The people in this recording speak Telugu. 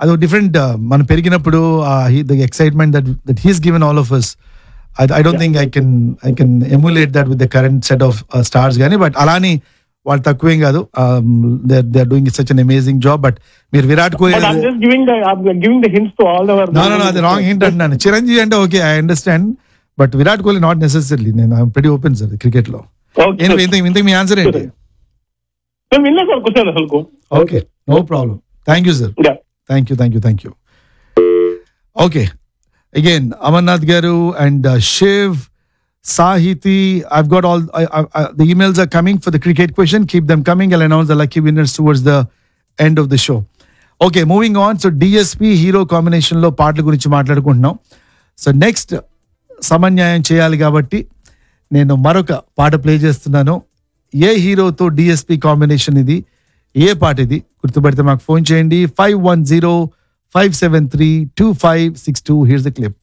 అదొక డిఫరెంట్ మనం పెరిగినప్పుడు the excitement that that he's given all of us I don't think I can I can emulate that with the current set of stars కానీ బట్ అలాని వాళ్ళు తక్కువేం కాదు they are doing such an amazing job but మీరు Virat Kohli But I'm just giving the I'm giving the hints to all our. No no అది రాంగ్ హింట్ అంటున్నాను చిరంజీవి అంటే okay I understand but Virat Kohli not necessary నేను I'm pretty open sir cricket లో Okay. నేను ఇంతకు ఇంతకు మీ ఆన్సర్ ఏంటి మేము విన్నా సార్ క్వశ్చన్ అసలు okay no problem thank you sir Yeah. Thank you thank you thank you okay again Amarnath గారు and Shiv Sahiti I've got all the emails are coming for the cricket question keep them coming and announce the lucky winners towards the end of the show okay moving on so DSP hero combination లో పాటల గురించి మాట్లాడుకుంటున్నాం సో నెక్స్ట్ సమన్యాయం చేయాలి కాబట్టి నేను మరొక పాట ప్లే చేస్తున్నాను ఏ హీరోతో డిఎస్పి కాంబినేషన్ ఇది ఏ పాట ఇది గుర్తుపెడితే మాకు ఫోన్ చేయండి five one zero five seven three two five six two here's the clip